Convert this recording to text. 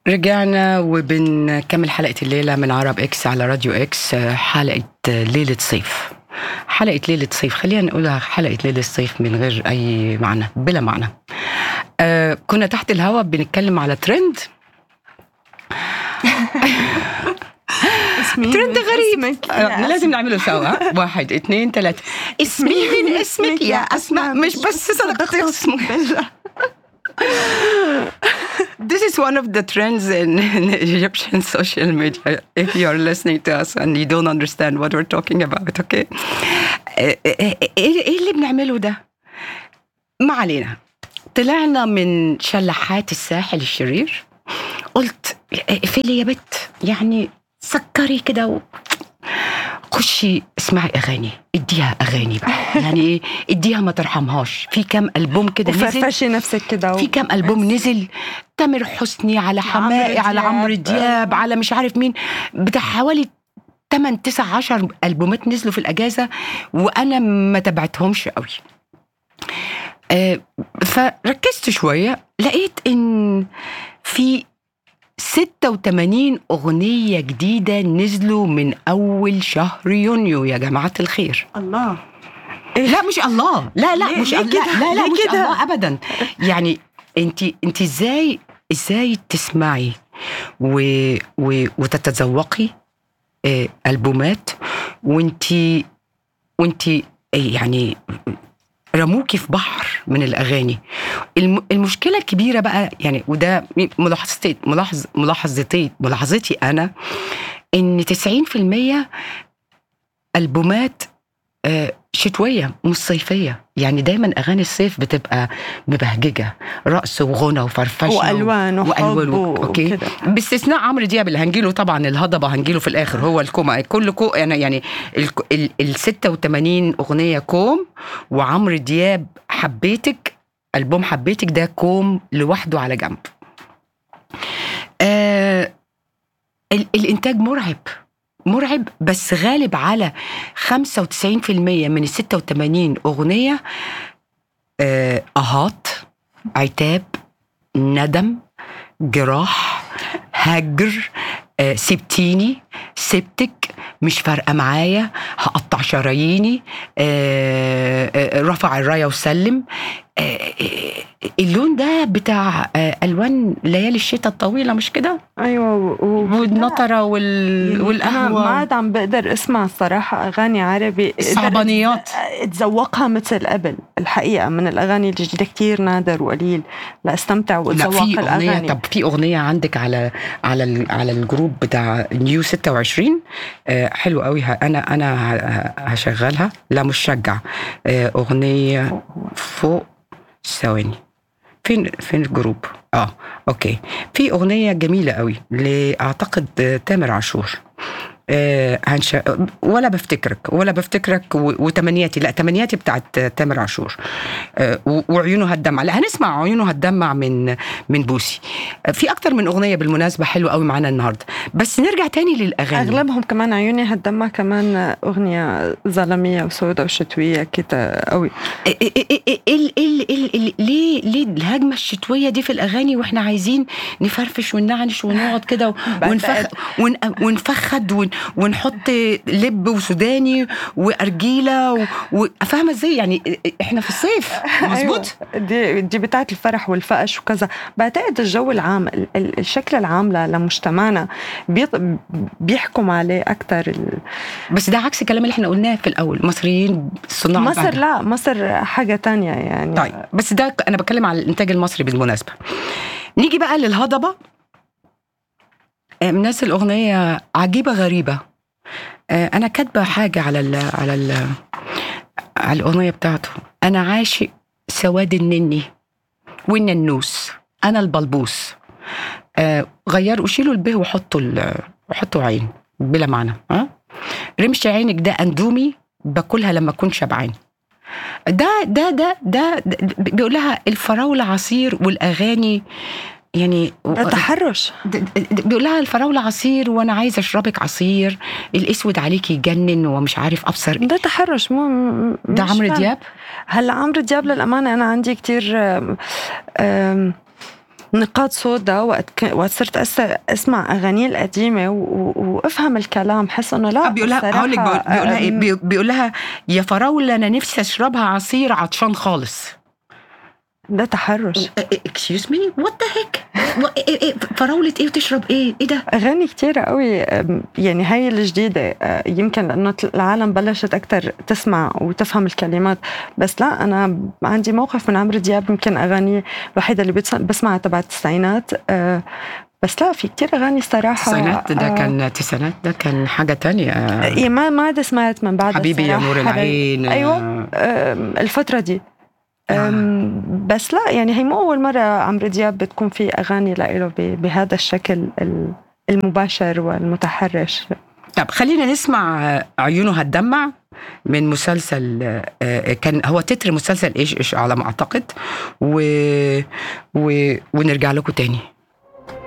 رجعنا وبنكمل حلقة الليلة من عرب اكس على راديو اكس حلقة ليلة صيف حلقة ليلة صيف خلينا نقولها حلقة ليلة صيف من غير أي معنى بلا معنى آه كنا تحت الهواء بنتكلم على ترند اسمي ترند من غريب اسمك آه يا لازم نعمله سوا واحد اثنين ثلاثة اسمي من اسمك يا أسماء مش بس صدقتك اسمك This is one of the trends in, in Egyptian social media. If you're listening to us and you don't understand what we're talking about, okay? ايه إيه اللي بنعمله ده؟ ما علينا. طلعنا من شلحات الساحل الشرير قلت اقفلي يا بت يعني سكري كده و... خشي اسمعي اغاني اديها اغاني بقى يعني ايه اديها ما ترحمهاش في كام البوم كده نزل وفرفشي نفسك كده في كام البوم نزل تامر حسني على حماقي على دياب. عمرو دياب على مش عارف مين بتاع حوالي 8 9 10 البومات نزلوا في الاجازه وانا ما تبعتهمش قوي آه فركزت شويه لقيت ان في 86 أغنية جديدة نزلوا من أول شهر يونيو يا جماعة الخير الله لا مش الله لا لا ليه- مش ليه الله كده؟ لا لا ليه مش كده؟ الله ابدا يعني انت انت ازاي ازاي تسمعي و و وتتذوقي آه، البومات وانت وانت يعني رموكي في بحر من الاغاني الم- المشكله الكبيره بقى يعني وده ملاحظتي ملاحظ ملاحظتي ملاحظتي انا ان 90% البومات آه، شتويه مش صيفيه يعني دايما اغاني الصيف بتبقى مبهججه رقص وغنى وفرفشه والوان وحب والوان و- اوكي وكده باستثناء عمرو دياب اللي هنجيله طبعا الهضبه هنجيله في الاخر هو الكوم كل كو يعني يعني ال, ال, ال 86 اغنيه كوم وعمرو دياب حبيتك البوم حبيتك ده كوم لوحده على جنب آه ال, الانتاج مرعب مرعب بس غالب على 95% من ال 86 اغنيه آه اهات عتاب ندم جراح هجر آه، سبتيني سبتك مش فارقه معايا هقطع شراييني آه، آه، رفع الرايه وسلم آه، آه، اللون ده بتاع آه، الوان ليالي الشتاء الطويله مش كده ايوه و... و... والنطره وال... يعني أنا ما والقهوه عاد عم بقدر اسمع الصراحة أغاني عربي قدرت الصعبانيات اتذوقها مثل قبل الحقيقة من الأغاني الجديدة كتير نادر وقليل لأستمتع لا وأتذوق في اغنيه الأغاني طب في اغنيه عندك على على ال- على الجروب بتاع نيو 26 آه حلو قوي ه- انا انا ه- هشغلها لا مش شجع آه اغنيه فوق ثواني فين فين الجروب اه اوكي في اغنيه جميله قوي لاعتقد آه، تامر عاشور آه هنش... ولا بفتكرك ولا بفتكرك و... وتمنياتي لا تمنياتي بتاعت تامر عاشور آه و... وعيونه هتدمع لا هنسمع عيونه هتدمع من من بوسي آه في اكتر من اغنيه بالمناسبه حلوه قوي معانا النهارده بس نرجع تاني للاغاني أغلبهم كمان عيوني هالدمع كمان أغنية ظلمية وسوداء وشتوية كده قوي إيه- إيه- إيه- إيه- ال- ال- ال- ال- ليه ليه الهجمه الشتويه دي في الاغاني واحنا عايزين نفرفش ونعنش ونقعد كده و- ونفخ ون- ونفخد ون- ونحط لب وسوداني وارجيله و- وفاهمه ازاي يعني احنا في الصيف مظبوط أيوة. دي دي بتاعت الفرح والفقش وكذا بعتقد الجو العام ال- ال- الشكل العام ل- لمجتمعنا بيط- بيحكم عليه أكثر ال... بس ده عكس الكلام اللي احنا قلناه في الاول مصريين صناع مصر البهجة. لا مصر حاجة تانية يعني طيب بس ده انا بتكلم على الانتاج المصري بالمناسبه نيجي بقى للهضبه آه، منزل اغنيه عجيبه غريبه آه، انا كاتبه حاجه على ال على ال على الاغنيه بتاعته انا عاشق سواد النني والننوس انا البلبوس آه، غيروا شيلوا الب وحطوا ال- وحطوا عين بلا معنى ها رمش عينك ده اندومي باكلها لما اكون شبعان ده ده ده ده, ده بيقول لها الفراوله عصير والاغاني يعني ده تحرش د- د- بيقول لها الفراوله عصير وانا عايزه اشربك عصير الاسود عليكي يجنن ومش عارف ابصر ده تحرش مو م- ده مش عمرو فاهمة. دياب هلا عمرو دياب للأمانة أنا عندي كتير آم، آم، نقاط سوداء وقت ك... وقت صرت أس... اسمع اغانيه القديمه و... و... وافهم الكلام حس انه لا بيقول لها الصراحة، هقول لك بيقول لها إيه؟ أم، بي- بيقول لها يا فراوله انا نفسي اشربها عصير عطشان خالص ده تحرش اكسكيوز مي وات ذا هيك فراوله ايه وتشرب ايه ايه ده اغاني كتيرة قوي أم، يعني هاي الجديده أه، يمكن لانه العالم بلشت اكثر تسمع وتفهم الكلمات بس لا انا عندي موقف من عمرو دياب يمكن اغاني الوحيده اللي بتس- بسمعها تبع التسعينات أه، بس لا في كتير اغاني صراحه التسعينات ده أه، كان تسعينات ده كان حاجه تانية إيه ما ما عاد سمعت من بعد حبيبي يا نور العين ايوه أم، الفتره دي أم، بس لا يعني هي مو اول مره عمرو دياب بتكون في اغاني لإله ب- بهذا الشكل ال- المباشر والمتحرش طب خلينا نسمع آه، عيونه هتدمع من مسلسل آه، آه، كان هو تتر مسلسل ايش ايش على ما اعتقد و... و... ونرجع لكم تاني